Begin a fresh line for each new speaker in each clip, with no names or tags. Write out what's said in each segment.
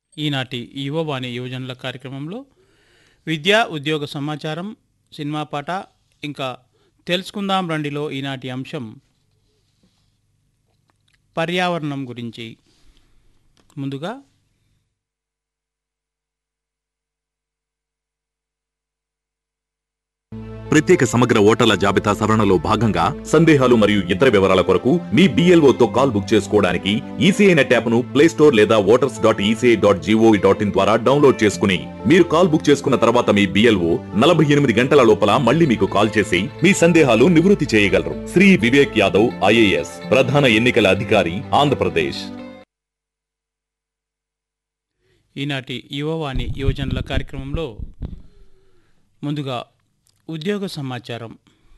ఈనాటి యువవాణి యువజనుల కార్యక్రమంలో విద్యా ఉద్యోగ సమాచారం సినిమా పాట ఇంకా తెలుసుకుందాం రండిలో ఈనాటి అంశం పర్యావరణం గురించి ముందుగా
ప్రత్యేక సమగ్ర ఓటర్ల జాబితా సవరణలో భాగంగా సందేహాలు మరియు ఇతర వివరాల కొరకు మీ BLO తో కాల్ బుక్ చేసుకోవడానికి ఈసీఐ నెట్ యాప్ ను ప్లే స్టోర్ లేదా voters dot ECI dot GOV dot in ద్వారా డౌన్లోడ్ చేసుకుని మీరు కాల్ బుక్ చేసుకున్న తర్వాత మీ బిఎల్ఓ నలభై ఎనిమిది గంటల లోపల మళ్ళీ మీకు కాల్ చేసి మీ సందేహాలు నివృత్తి చేయగలరు శ్రీ వివేక్ యాదవ్ ఐఏఎస్ ప్రధాన ఎన్నికల అధికారి ఆంధ్రప్రదేశ్
ఈనాటి యువవాణి యువజనుల కార్యక్రమంలో ముందుగా ఉద్యోగ సమాచారం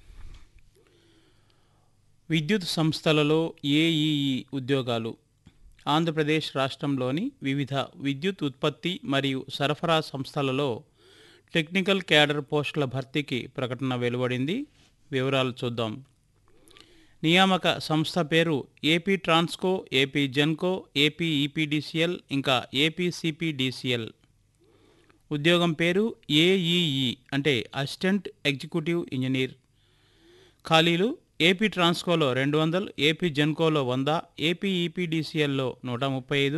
విద్యుత్ సంస్థలలో ఏఈఈ ఉద్యోగాలు ఆంధ్రప్రదేశ్ రాష్ట్రంలోని వివిధ విద్యుత్ ఉత్పత్తి మరియు సరఫరా సంస్థలలో టెక్నికల్ క్యాడర్ పోస్టుల భర్తీకి ప్రకటన వెలువడింది వివరాలు చూద్దాం నియామక సంస్థ పేరు AP Transco AP Genco AP EPDCL ఇంకా ఏపీ సిపిడిసిఎల్ ఉద్యోగం పేరు ఏఈఈ అంటే అసిస్టెంట్ ఎగ్జిక్యూటివ్ ఇంజనీర్ ఖాళీలు ఏపీ ట్రాన్స్కోలో రెండు వందలు ఏపీ జెన్కోలో వంద ఏపీ ఈపీడీసీఎల్లో నూట ముప్పై ఐదు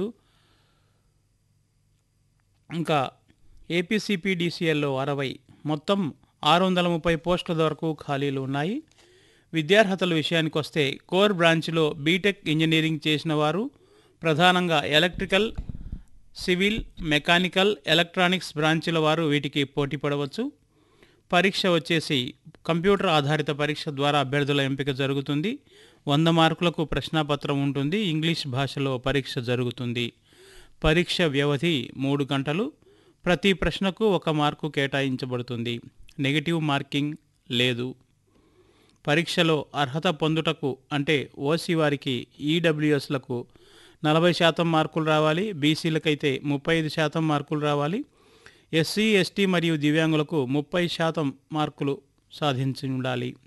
ఇంకా ఏపీసీపీడీసీఎల్లో అరవై మొత్తం ఆరు వందల ముప్పై పోస్టుల వరకు ఖాళీలు ఉన్నాయి విద్యార్హతల విషయానికి వస్తే కోర్ బ్రాంచ్లో బీటెక్ ఇంజనీరింగ్ చేసిన వారు ప్రధానంగా ఎలక్ట్రికల్ సివిల్ మెకానికల్ ఎలక్ట్రానిక్స్ బ్రాంచుల వారు వీటికి పోటీ పడవచ్చు పరీక్ష వచ్చేసి కంప్యూటర్ ఆధారిత పరీక్ష ద్వారా అభ్యర్థుల ఎంపిక జరుగుతుంది వంద మార్కులకు ప్రశ్నాపత్రం ఉంటుంది ఇంగ్లీష్ భాషలో పరీక్ష జరుగుతుంది పరీక్ష వ్యవధి మూడు గంటలు ప్రతి ప్రశ్నకు ఒక మార్కు కేటాయించబడుతుంది నెగిటివ్ మార్కింగ్ లేదు పరీక్షలో అర్హత పొందుటకు అంటే ఓసీ వారికి ఈడబ్ల్యూఎస్లకు నలభై శాతం మార్కులు రావాలి బీసీలకైతే ముప్పై ఐదు శాతం మార్కులు రావాలి ఎస్సీ ఎస్టీ మరియు దివ్యాంగులకు ముప్పై శాతం మార్కులు సాధించి ఉండాలి